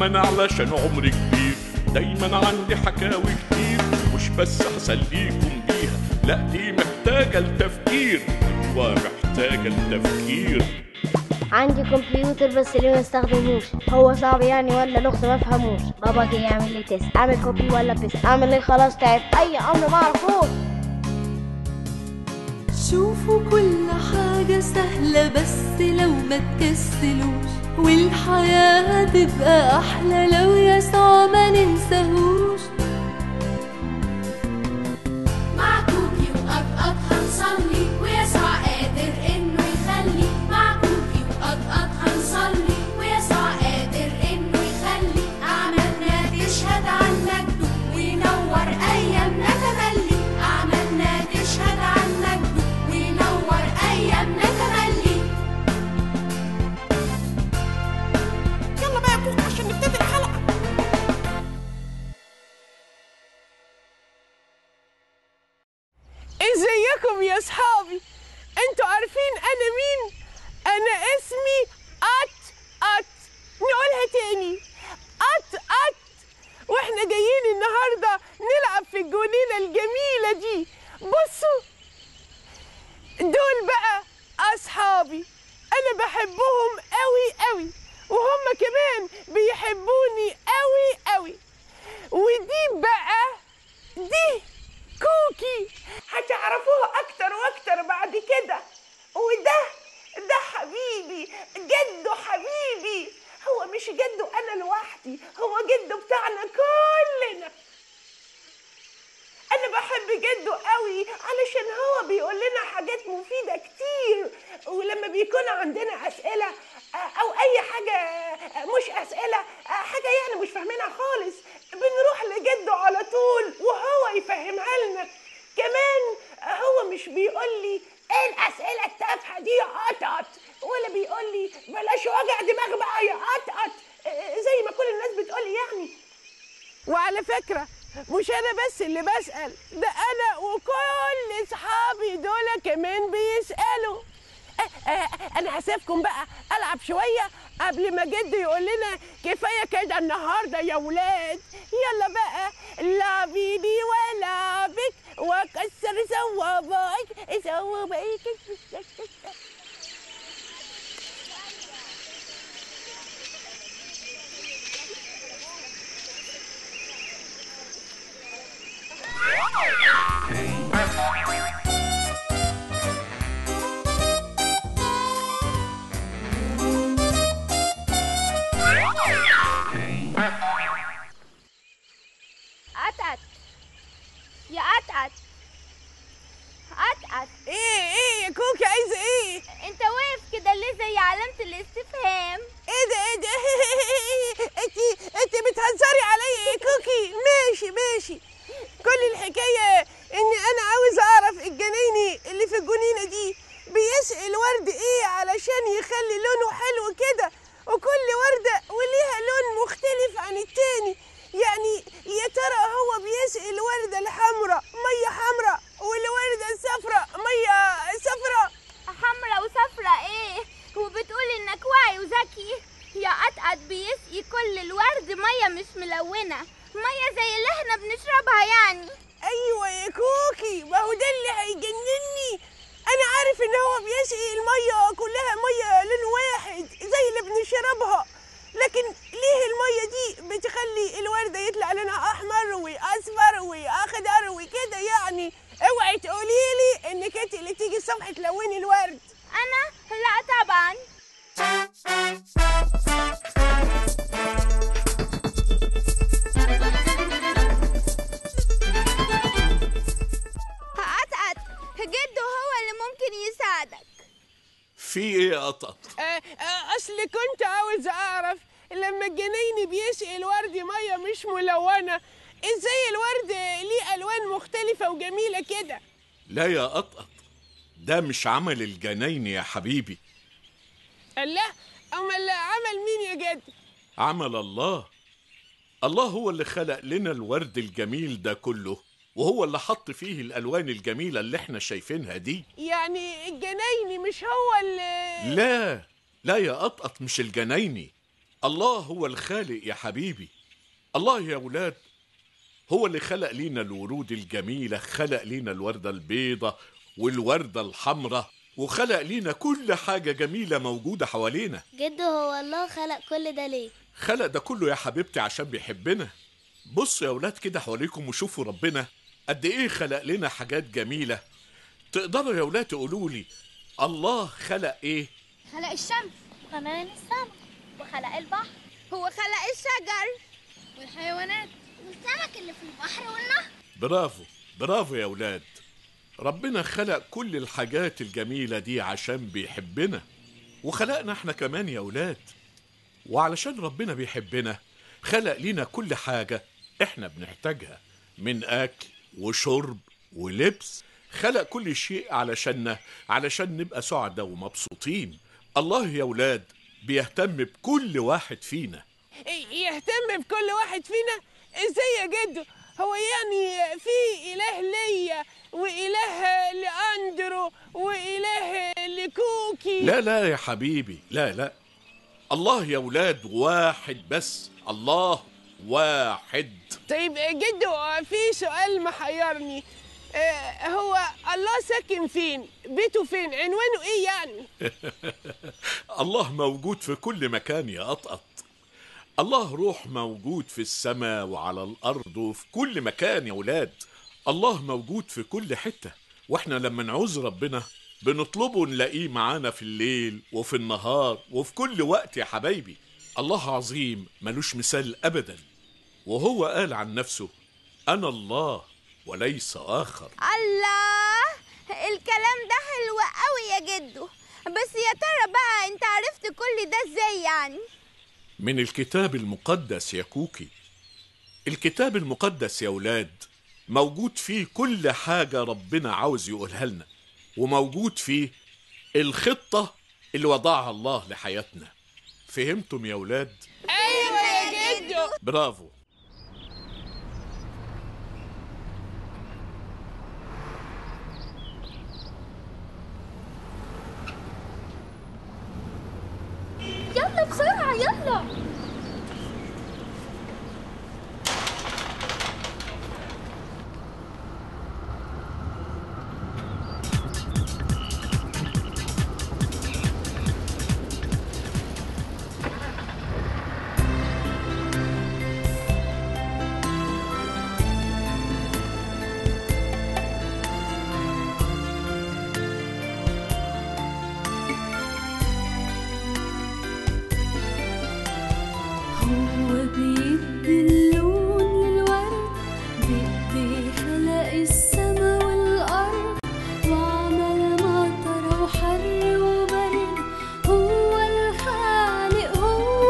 دايما علشان عمري كبير دايما عندي حكاوي كتير مش بس هسليكم بيها لا دي محتاجة لتفكير ومحتاجة لتفكير عندي كمبيوتر بس ليه ما استخدموش هو صعب يعني ولا لغز ما فهموش بابا جه يعمل لي تيست اعمل كوبي ولا بيست اعمل ايه خلاص تعب اي امر ما اعرفوش شوفوا كل حاجة سهلة بس لو ما تكسلوش والحياة هتبقى أحلى لو يسوع ما ننساهوش مع كوكي وقطقط هنصلي ويسوع قادر انه يخلي مع كوكي وقطقط هنصلي ويسوع قادر انه يخلي اعمالنا تشهد عن مجده وينور ايامنا تملي اعمالنا تشهد عن مجده وينور ايامنا تملي يلا بقى يا كوكو عشان نبتدي الحلقة ازيكم يا صحابي انتوا عارفين انا مين انا اسمي ات ات نقولها تاني ات ات واحنا جايين النهارده نلعب في الجنينه الجميله دي بصوا دول بقى اصحابي انا بحبهم قوي قوي وهم كمان بيحبوني قوي قوي ودي بقى دي كوكي هتعرفوها اكتر واكتر بعد كده وده ده حبيبي جده حبيبي هو مش جده انا لوحدي هو جده بتاعنا كلنا انا بحب جده قوي علشان هو بيقول لنا حاجات مفيده كتير ولما بيكون عندنا اسئله آه، او اي حاجه آه، مش اسئله آه، حاجه يعني مش فاهمينها خالص بنروح لجده على طول وهو يفهمها لنا كمان آه، هو مش بيقول لي ايه الاسئله التافهه دي يا قطقط ولا بيقول لي بلاش وجع دماغ بقى يا قطقط آه، زي ما كل الناس بتقول يعني وعلى فكرة مش أنا بس اللي بسأل ده أنا وكل أصحابي دول كمان بيسألوا آه، آه، أنا هسيبكم بقى ألعب شوية قبل ما جد يقول لنا كفاية كده النهاردة يا ولاد يلا بقى لعبيني ولعبك وأكسر صوابعك صوابعك اتقت يا اتقت اتقت إيه إيه يا كوكي عايزة إيه؟ انت واقف كده ليه زي علامة الاستفهام ايه ده ايه ده انت انت بتهزري عليا يا كوكي ماشي ماشي كل الحكايه اني انا عاوز اعرف الجنايني اللي في الجنينه دي بيسقي الورد ايه علشان يخلي لونه حلو كده وكل ورده وليها لون مختلف عن التاني يعني يا ترى هو بيسقي الورده الحمراء ميه حمراء والورده الصفراء ميه صفراء حمرا وصفرا ايه وبتقول انك واعي وذكي يا اتقت بيسقي كل الورد ميه مش ملونه ميه زي اللي احنا بنشربها يعني ايوه يا كوكي ما هو ده اللي هيجنني انا عارف ان هو بيسقي الميه كلها ميه لون واحد زي اللي بنشربها لكن ليه الميه دي بتخلي الورده يطلع لونها احمر واصفر واخضر وكده يعني اوعي تقولي لي انك انت اللي تيجي الصبح تلوني الورد انا لا طبعا اتقت جده هو اللي ممكن يساعدك في ايه يا قطط آه، آه، اصل كنت عاوز اعرف لما الجنايني بيسقي الورد ميه مش ملونه ازاي الورد ليه الوان مختلفه وجميله كده لا يا قطقط ده مش عمل الجناين يا حبيبي الله امال عمل مين يا جد عمل الله الله هو اللي خلق لنا الورد الجميل ده كله وهو اللي حط فيه الالوان الجميله اللي احنا شايفينها دي يعني الجنايني مش هو اللي لا لا يا قطقط مش الجنايني الله هو الخالق يا حبيبي الله يا ولاد هو اللي خلق لينا الورود الجميلة خلق لينا الوردة البيضة والوردة الحمراء وخلق لينا كل حاجة جميلة موجودة حوالينا جد هو الله خلق كل ده ليه خلق ده كله يا حبيبتي عشان بيحبنا بصوا يا ولاد كده حواليكم وشوفوا ربنا قد ايه خلق لنا حاجات جميلة تقدروا يا ولاد تقولوا لي الله خلق ايه خلق الشمس كمان السما وخلق البحر هو خلق الشجر والحيوانات والسمك اللي في البحر والنهر برافو برافو يا ولاد ربنا خلق كل الحاجات الجميلة دي عشان بيحبنا وخلقنا احنا كمان يا ولاد وعلشان ربنا بيحبنا خلق لينا كل حاجة احنا بنحتاجها من أكل وشرب ولبس خلق كل شيء علشاننا علشان نبقى سعداء ومبسوطين الله يا ولاد بيهتم بكل واحد فينا يهتم بكل واحد فينا ازاي يا جدو هو يعني في اله ليا واله لاندرو واله لكوكي لا لا يا حبيبي لا لا الله يا ولاد واحد بس الله واحد طيب جدو في سؤال محيرني آه، هو الله ساكن فين بيته فين عنوانه ايه يعني الله موجود في كل مكان يا قطقط الله روح موجود في السماء وعلى الأرض وفي كل مكان يا ولاد الله موجود في كل حتة واحنا لما نعوز ربنا بنطلبه نلاقيه معانا في الليل وفي النهار وفي كل وقت يا حبايبي الله عظيم ملوش مثال أبدا وهو قال عن نفسه أنا الله وليس آخر الله الكلام ده حلو قوي يا جدو بس يا ترى بقى انت عرفت كل ده ازاي يعني من الكتاب المقدس يا كوكي الكتاب المقدس يا ولاد موجود فيه كل حاجة ربنا عاوز يقولها لنا وموجود فيه الخطة اللي وضعها الله لحياتنا فهمتم يا ولاد؟ ايوه يا جدو برافو يلا بسرعة يلا هو بيدي اللون للورد بيدي خلق السما والأرض وعمل مطر وحر وبرد هو الخالق هو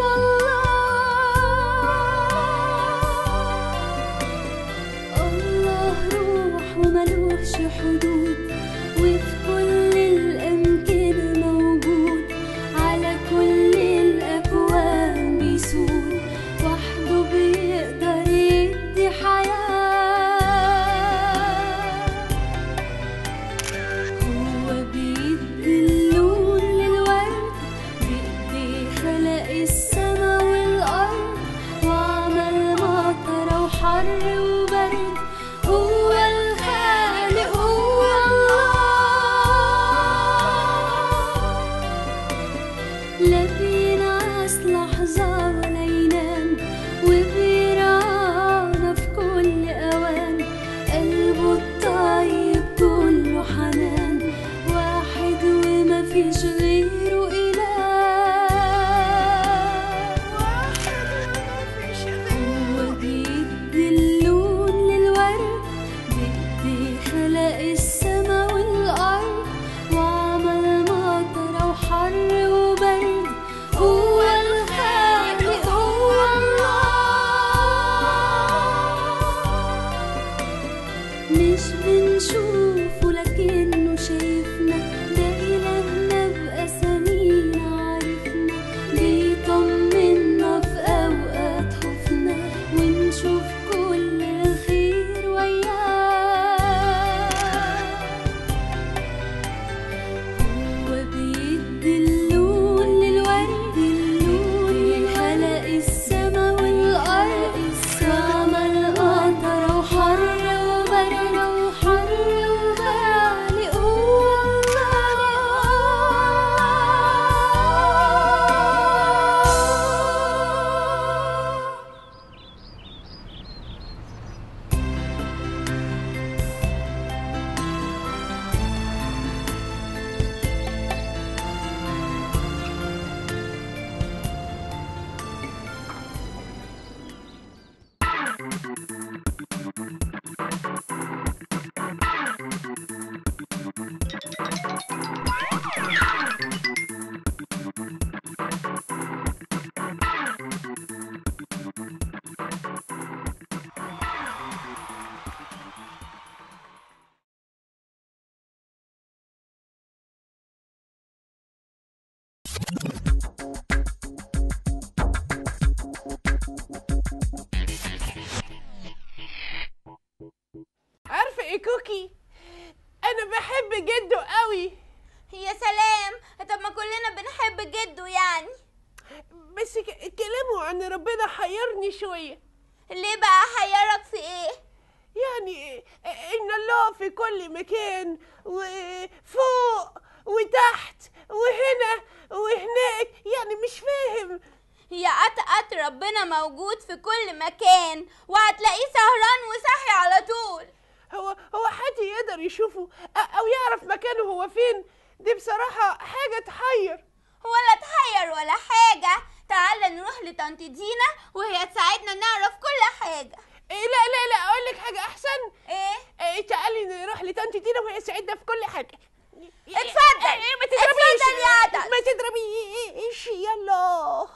الله الله روح وملوش حدود وفي كل الأمكنة موجود على كل الأكوان بيسود وحده بيقدر يدي حياة هو بيدي اللون للورد بيدي خلق السما والأرض وعمل مطر وحر وبرد هو الخالق هو الله لا بينعس لحظة ولا ينام وبيرعانا في كل أوان قلبه الطيب كله حنان واحد وما فيش غيره إله هو بيدي اللون للورد بيدي خلق السما والأرض وعمل مطر وحر وبرد هو الخالق هو الله مش بنشوفه لكنه شايفنا ده إلهنا بأسامينا عارفنا بيطمنا في أوقات خوفنا ونشوف كل الخير وياه هو بيدي اللون للورد اللون خلق يا كوكي انا بحب جدو قوي يا سلام طب ما كلنا بنحب جده يعني بس ك- كلامه عن ربنا حيرني شويه ليه بقى حيرك في ايه يعني ان الله في كل مكان وفوق وتحت وهنا وهناك يعني مش فاهم يا قطقط ربنا موجود في كل مكان وهتلاقيه سهران وصاحي على طول هو هو حد يقدر يشوفه أ- او يعرف مكانه هو فين دي بصراحة حاجة تحير ولا تحير ولا حاجة تعال نروح لطنط دينا وهي تساعدنا نعرف كل حاجة إيه لا لا لا اقول لك حاجة احسن ايه إيه تعالي نروح لطنط دينا وهي تساعدنا في كل حاجة اتفضل. إيه ما تضربيش اتفضل يا عدل. ما تضربيش يلا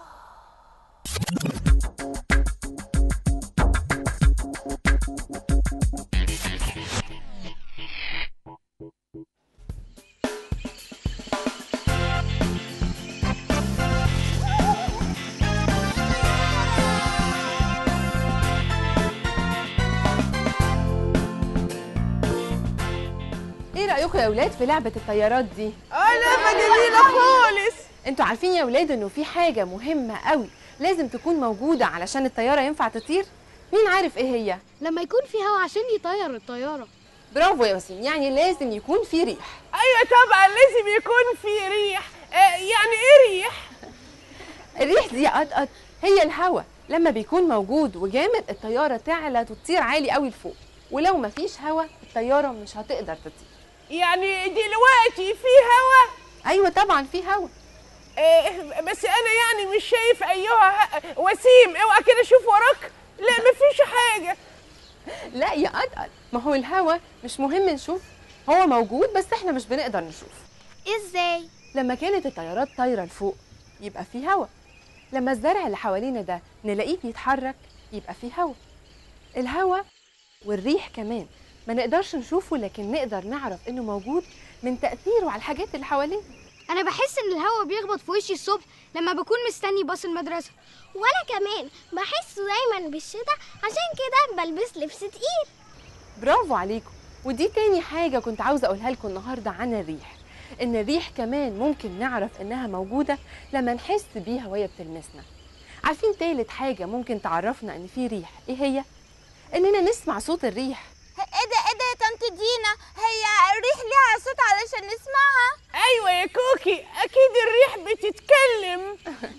ايه رايكم يا اولاد في لعبه الطيارات دي اه لعبة جميلة خالص انتوا عارفين يا اولاد انه في حاجه مهمه قوي لازم تكون موجوده علشان الطياره ينفع تطير مين عارف ايه هي لما يكون في هوا عشان يطير الطيارة برافو يا وسيم يعني لازم يكون في ريح ايوه طبعا لازم يكون في ريح آه يعني ايه ريح الريح دي يا قطقط هي الهواء لما بيكون موجود وجامد الطياره تعلى وتطير عالي قوي لفوق ولو مفيش هواء الطياره مش هتقدر تطير يعني دلوقتي في هوا ايوه طبعا في هواء إيه بس انا يعني مش شايف ايها ه- وسيم اوعى كده شوف وراك لا مفيش حاجه لا يا قطقط ما هو الهواء مش مهم نشوف هو موجود بس احنا مش بنقدر نشوف ازاي لما كانت الطيارات طايره لفوق يبقى في هوا لما الزرع اللي حوالينا ده نلاقيه بيتحرك يبقى في هوا الهوا والريح كمان ما نقدرش نشوفه لكن نقدر نعرف انه موجود من تاثيره على الحاجات اللي حوالينا انا بحس ان الهوا بيخبط في وشي الصبح لما بكون مستني باص المدرسة وانا كمان بحسه دايما بالشتاء عشان كده بلبس لبس تقيل برافو عليكم ودي تاني حاجة كنت عاوزة أقولها لكم النهاردة عن الريح إن الريح كمان ممكن نعرف إنها موجودة لما نحس بيها وهي بتلمسنا عارفين تالت حاجة ممكن تعرفنا إن في ريح إيه هي؟ إننا نسمع صوت الريح ايه ده ايه ده يا طنط دينا هي الريح ليها صوت علشان نسمعها ايوه يا كوكي اكيد الريح بتتكلم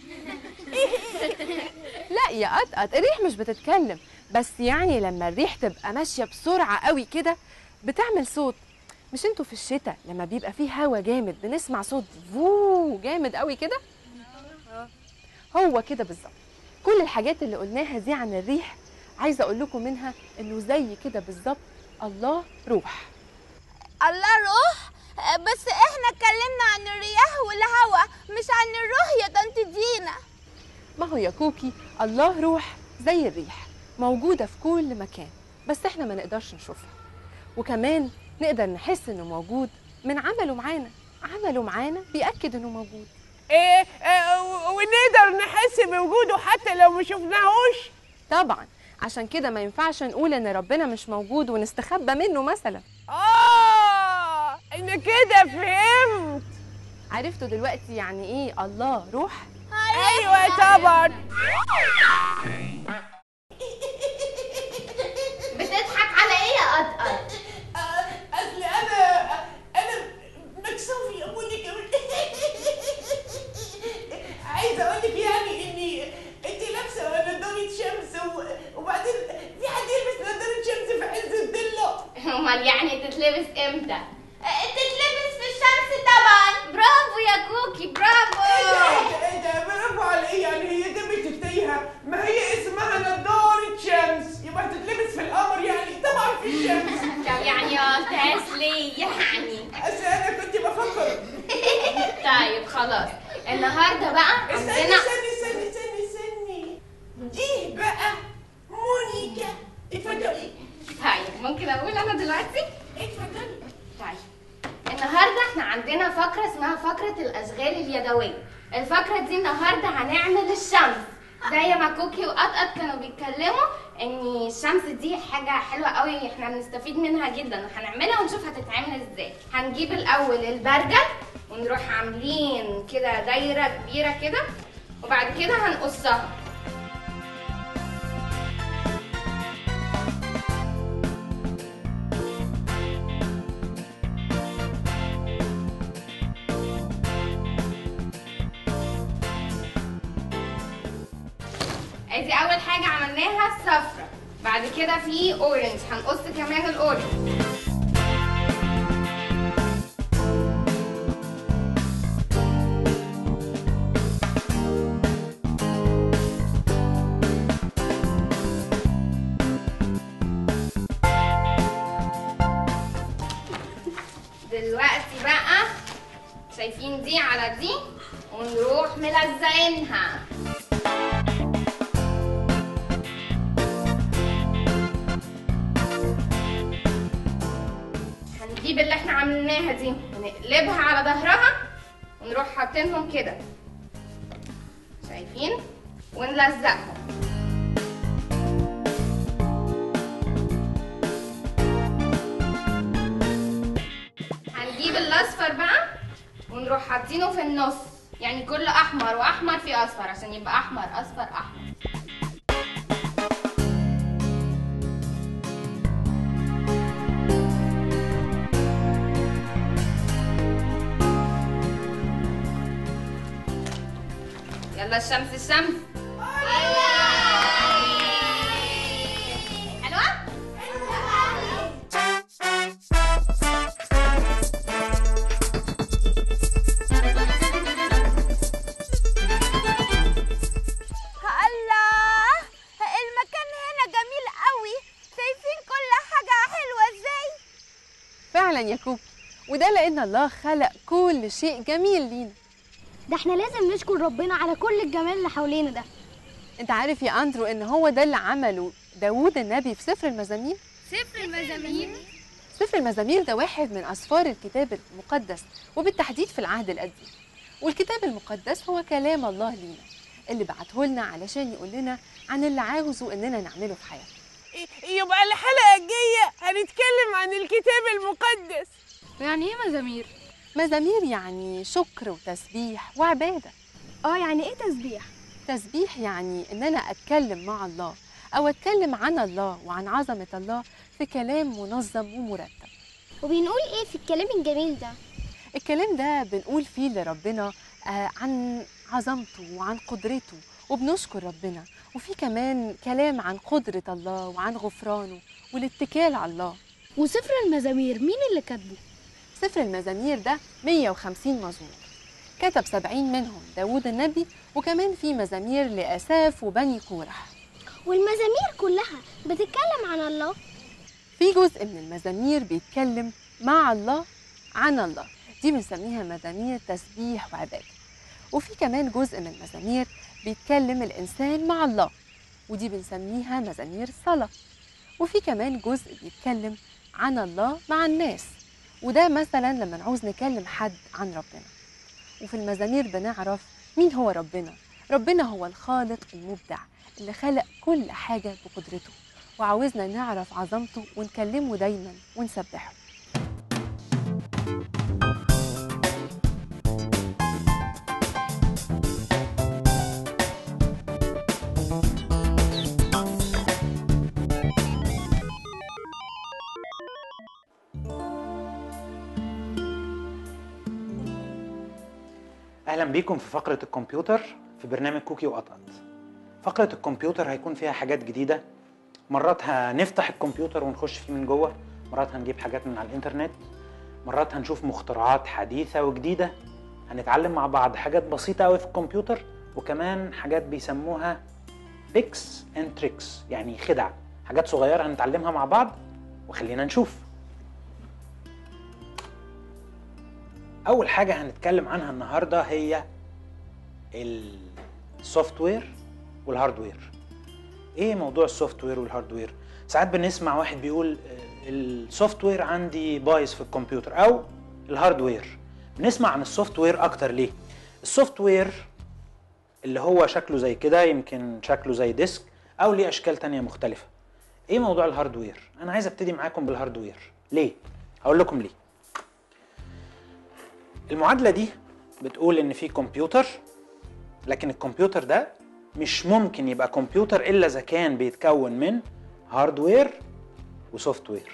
لا يا قطقط الريح مش بتتكلم بس يعني لما الريح تبقى ماشية بسرعة قوي كده بتعمل صوت مش انتوا في الشتاء لما بيبقى فيه هوا جامد بنسمع صوت فو جامد قوي كده هو كده بالظبط كل الحاجات اللي قلناها دي عن الريح عايزه اقول لكم منها انه زي كده بالظبط الله روح الله روح آه، بس احنا اتكلمنا عن الرياح والهوا مش عن الروح يا طنط دينا ما هو يا كوكي الله روح زي الريح موجوده في كل مكان بس احنا ما نقدرش نشوفها وكمان نقدر نحس انه موجود من عمله معانا عمله معانا بيأكد انه موجود إيه آه، و- ونقدر نحس بوجوده حتى لو ما شفناهوش طبعا عشان كده ما ينفعش نقول ان ربنا مش موجود ونستخبى منه مثلا اه انا كده فهمت عرفتوا دلوقتي يعني ايه الله روح ايوه طبعا بتضحك على ايه يا قطقط اصل انا انا مكسوف يا ابوني كمان عايزه اقول لك يعني اني انت لابسه نضاره شمس و- وبعدين في حد يلبس نضاره شمس في عز الضله امال يعني تتلبس امتى آه، تتلبس في الشمس طبعا برافو يا كوكي برافو ايه ده ايه ده برافو على ايه يعني هي جابت تتيها ما هي اسمها نضاره شمس يبقى هتتلبس في القمر يعني طبعا في الشمس طب يعني يا استاذ ليه يعني اصل انا كنت بفكر طيب خلاص النهارده بقى استني عندنا استني استني استني استني دي بقى مونيكا اتفضلي طيب ممكن اقول انا دلوقتي اتفضلي طيب النهارده احنا عندنا فقره اسمها فقره الاشغال اليدويه الفقره دي النهارده هنعمل الشمس زي ما كوكي وقطقط كانوا بيتكلموا ان الشمس دي حاجه حلوه قوي احنا بنستفيد منها جدا وهنعملها ونشوف هتتعمل ازاي هنجيب الاول البرجل ونروح عاملين كده دايره كبيره كده وبعد كده هنقصها ادي اول حاجه عملناها الصفرة بعد كده في اورنج هنقص كمان الاورنج دلوقتي بقى شايفين دي على دي ونروح ملزقينها هنجيب اللي احنا عملناها دي ونقلبها على ظهرها ونروح حاطينهم كده شايفين ونلزقهم هنجيب الاصفر بقى ونروح حاطينه في النص يعني كل احمر واحمر في اصفر عشان يبقى احمر اصفر احمر يلا الشمس الشمس حلوة؟ الله المكان هنا جميل قوي شايفين كل حاجة حلوة ازاي فعلا يا كوكي وده لان الله خلق كل شيء جميل لينا ده احنا لازم نشكر ربنا على كل الجمال اللي حوالينا ده انت عارف يا اندرو ان هو ده اللي عمله داوود النبي في سفر المزامير سفر المزامير سفر المزامير ده واحد من أسفار الكتاب المقدس وبالتحديد في العهد القديم والكتاب المقدس هو كلام الله لينا اللي بعته لنا علشان يقول لنا عن اللي عاوزه إننا نعمله في حياتنا يبقى الحلقة الجاية هنتكلم عن الكتاب المقدس يعني ايه مزامير مزامير يعني شكر وتسبيح وعبادة اه يعني ايه تسبيح تسبيح يعني إن أنا أتكلم مع الله أو أتكلم عن الله وعن عظمة الله في كلام منظم ومرتب وبنقول ايه في الكلام الجميل ده الكلام ده بنقول فيه لربنا آه، عن عظمته وعن قدرته وبنشكر ربنا وفي كمان كلام عن قدرة الله وعن غفرانه والاتكال على الله وسفر المزامير مين اللي كاتبه سفر المزامير ده 150 مزمور كتب 70 منهم داوود النبي وكمان في مزامير لأساف وبني كورح والمزامير كلها بتتكلم عن الله في جزء من المزامير بيتكلم مع الله عن الله دي بنسميها مزامير تسبيح وعبادة وفي كمان جزء من المزامير بيتكلم الإنسان مع الله ودي بنسميها مزامير صلاة وفي كمان جزء بيتكلم عن الله مع الناس وده مثلا لما نعوز نكلم حد عن ربنا وفي المزامير بنعرف مين هو ربنا ربنا هو الخالق المبدع اللي خلق كل حاجة بقدرته وعاوزنا نعرف عظمته ونكلمه دايما ونسبحه اهلا بيكم في فقره الكمبيوتر في برنامج كوكي وقطقط فقره الكمبيوتر هيكون فيها حاجات جديده مرات هنفتح الكمبيوتر ونخش فيه من جوه مرات هنجيب حاجات من على الانترنت مرات هنشوف مخترعات حديثه وجديده هنتعلم مع بعض حاجات بسيطه قوي في الكمبيوتر وكمان حاجات بيسموها تريكس اند تريكس يعني خدع حاجات صغيره هنتعلمها مع بعض وخلينا نشوف اول حاجه هنتكلم عنها النهارده هي السوفت وير والهاردوير ايه موضوع السوفت وير والهاردوير ساعات بنسمع واحد بيقول آه، السوفت وير عندي بايظ في الكمبيوتر او الهاردوير بنسمع عن السوفت وير اكتر ليه السوفت وير اللي هو شكله زي كده يمكن شكله زي ديسك او ليه اشكال تانية مختلفه ايه موضوع الهاردوير انا عايز ابتدي معاكم بالهاردوير ليه هقول لكم ليه المعادله دي بتقول ان في كمبيوتر لكن الكمبيوتر ده مش ممكن يبقى كمبيوتر الا اذا كان بيتكون من هاردوير وسوفت وير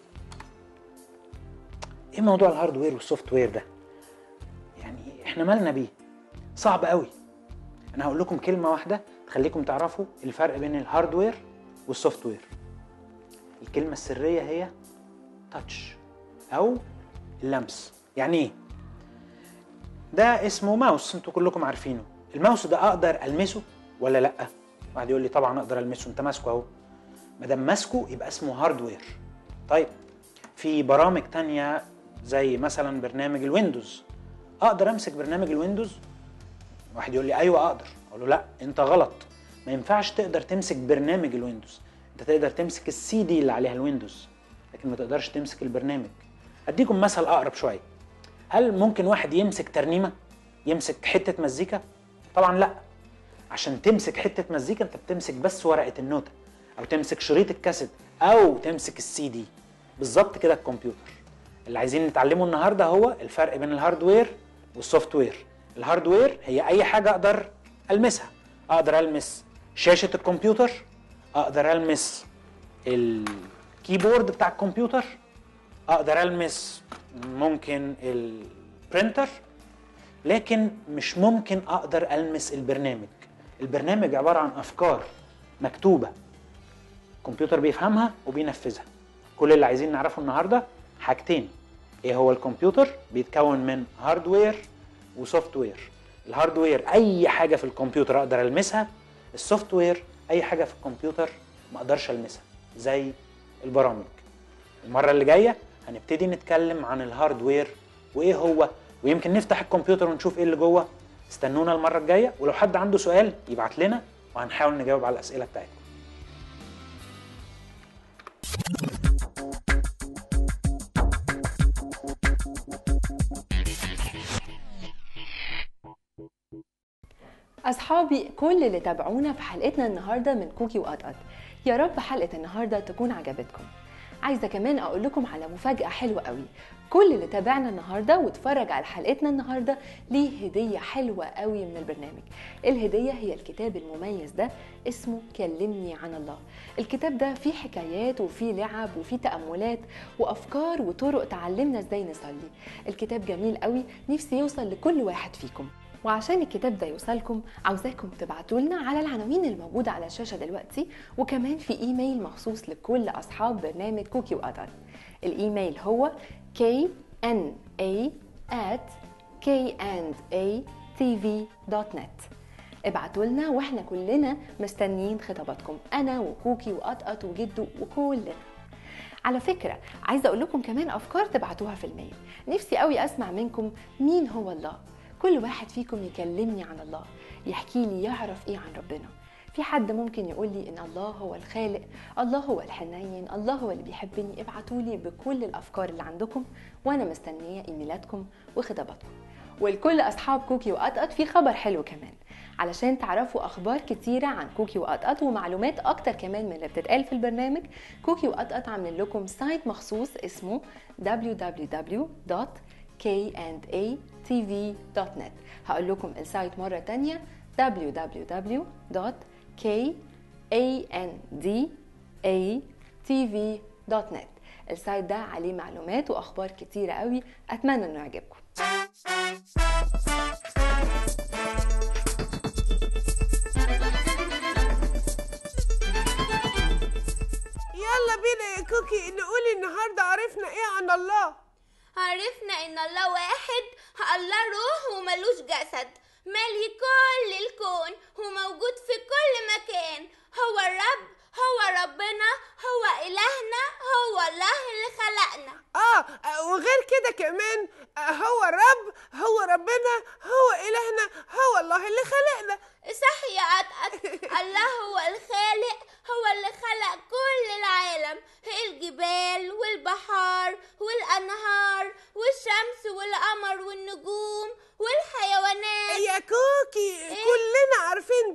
ايه موضوع الهاردوير والسوفت وير ده يعني احنا مالنا بيه صعب قوي انا هقول لكم كلمه واحده تخليكم تعرفوا الفرق بين الهاردوير والسوفت وير الكلمه السريه هي تاتش او اللمس يعني ايه ده اسمه ماوس انتوا كلكم عارفينه الماوس ده اقدر المسه ولا لا واحد يقول لي طبعا اقدر المسه انت ماسكه اهو ما دام ماسكه يبقى اسمه هاردوير طيب في برامج تانية زي مثلا برنامج الويندوز اقدر امسك برنامج الويندوز واحد يقول لي ايوه اقدر اقول له لا انت غلط ما ينفعش تقدر تمسك برنامج الويندوز انت تقدر تمسك السي دي اللي عليها الويندوز لكن ما تقدرش تمسك البرنامج اديكم مثل اقرب شويه هل ممكن واحد يمسك ترنيمه يمسك حته مزيكا طبعا لا عشان تمسك حته مزيكا انت بتمسك بس ورقه النوتة او تمسك شريط الكاسيت او تمسك السي دي بالظبط كده الكمبيوتر اللي عايزين نتعلمه النهارده هو الفرق بين الهاردوير والسوفت وير الهاردوير هي اي حاجه اقدر المسها اقدر المس شاشه الكمبيوتر اقدر المس الكيبورد بتاع الكمبيوتر اقدر المس ممكن البرينتر لكن مش ممكن اقدر المس البرنامج البرنامج عباره عن افكار مكتوبه الكمبيوتر بيفهمها وبينفذها كل اللي عايزين نعرفه النهارده حاجتين ايه هو الكمبيوتر بيتكون من هاردوير وسوفت وير الهاردوير اي حاجه في الكمبيوتر اقدر المسها السوفت وير اي حاجه في الكمبيوتر ما اقدرش المسها زي البرامج المره اللي جايه هنبتدي نتكلم عن الهاردوير وايه هو ويمكن نفتح الكمبيوتر ونشوف ايه اللي جوه استنونا المره الجايه ولو حد عنده سؤال يبعت لنا وهنحاول نجاوب على الاسئله بتاعتكم أصحابي كل اللي تابعونا في حلقتنا النهاردة من كوكي وقطقط يا رب حلقة النهاردة تكون عجبتكم عايزة كمان أقول لكم على مفاجأة حلوة قوي كل اللي تابعنا النهاردة واتفرج على حلقتنا النهاردة ليه هدية حلوة قوي من البرنامج الهدية هي الكتاب المميز ده اسمه كلمني عن الله الكتاب ده فيه حكايات وفيه لعب وفيه تأملات وأفكار وطرق تعلمنا ازاي نصلي الكتاب جميل قوي نفسي يوصل لكل واحد فيكم وعشان الكتاب ده يوصلكم عاوزاكم تبعتوا لنا على العناوين الموجودة على الشاشة دلوقتي وكمان في ايميل مخصوص لكل أصحاب برنامج كوكي وقطر الايميل هو kna at knatv.net ابعتوا لنا واحنا كلنا مستنيين خطاباتكم انا وكوكي وقطقط وجدو وكلنا على فكرة عايزة أقول لكم كمان أفكار تبعتوها في الميل نفسي قوي أسمع منكم مين هو الله كل واحد فيكم يكلمني عن الله يحكي لي يعرف إيه عن ربنا في حد ممكن يقول لي ان الله هو الخالق الله هو الحنين الله هو اللي بيحبني ابعتوا لي بكل الافكار اللي عندكم وانا مستنيه ايميلاتكم وخطاباتكم ولكل اصحاب كوكي وقطقط في خبر حلو كمان علشان تعرفوا اخبار كتيره عن كوكي وقطقط ومعلومات اكتر كمان من اللي بتتقال في البرنامج كوكي وقطقط عاملين لكم سايت مخصوص اسمه www.k&atv.net هقول لكم السايت مره تانية www.kandatv.net السايت ده عليه معلومات واخبار كتيره قوي اتمنى انه يعجبكم يلا بينا يا كوكي نقول النهارده عرفنا ايه عن الله عرفنا ان الله واحد الله روح وملوش جسد مالي كل الكون وموجود في كل مكان هو الرب هو ربنا هو إلهنا هو الله اللي خلقنا اه آه، وغير كده كمان آه، هو الرب هو ربنا هو إلهنا هو الله اللي خلقنا صح يا قطقط الله هو الخالق هو اللي خلق كل العالم الجبال والبحار والأنهار والشمس والقمر والنجوم والحيوانات يا كوكي كلنا عارفين ده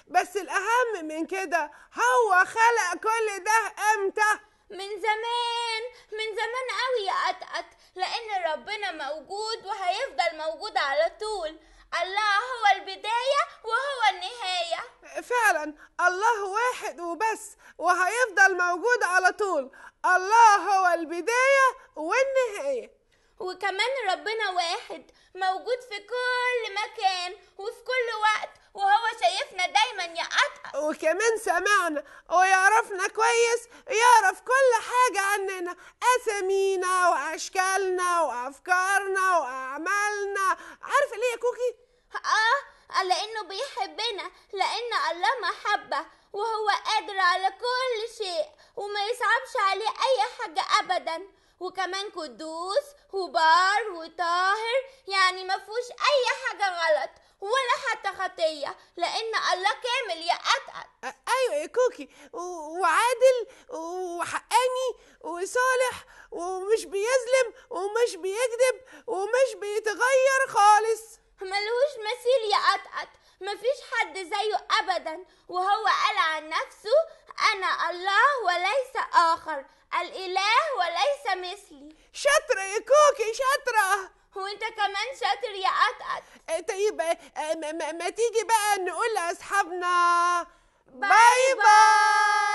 بس الاهم من كده هو خلق كل ده امتى من زمان من زمان قوي يا قطقط لان ربنا موجود وهيفضل موجود على طول الله هو البداية وهو النهاية فعلا الله واحد وبس وهيفضل موجود على طول الله هو البداية والنهاية وكمان ربنا واحد موجود في كل مكان وفي كل وقت وهو شايفنا دايما يا قطقط وكمان سمعنا ويعرفنا كويس يعرف كل حاجة عننا أسامينا وأشكالنا وأفكارنا وأعمالنا عارفة ليه يا كوكي؟ اه لانه بيحبنا لان الله محبة وهو قادر على كل شيء وما يصعبش عليه اي حاجة ابدا وكمان قدوس وبار وطاهر يعني ما فيهوش اي حاجة غلط ولا حتى خطية لان الله كامل يا قطقط أ- أيوة يا كوكي و- وعادل وحقاني وصالح ومش بيظلم ومش بيكذب ومش بيتغير خالص ملهوش مثيل يا قطقط مفيش حد زيه ابدا وهو قال عن نفسه انا الله وليس اخر الاله وليس مثلي شاطرة يا كوكي شاطرة وانت كمان شاطر يا قطقط آه، طيب آه، آه، ما, ما, ما تيجي بقى نقول لأصحابنا باي باي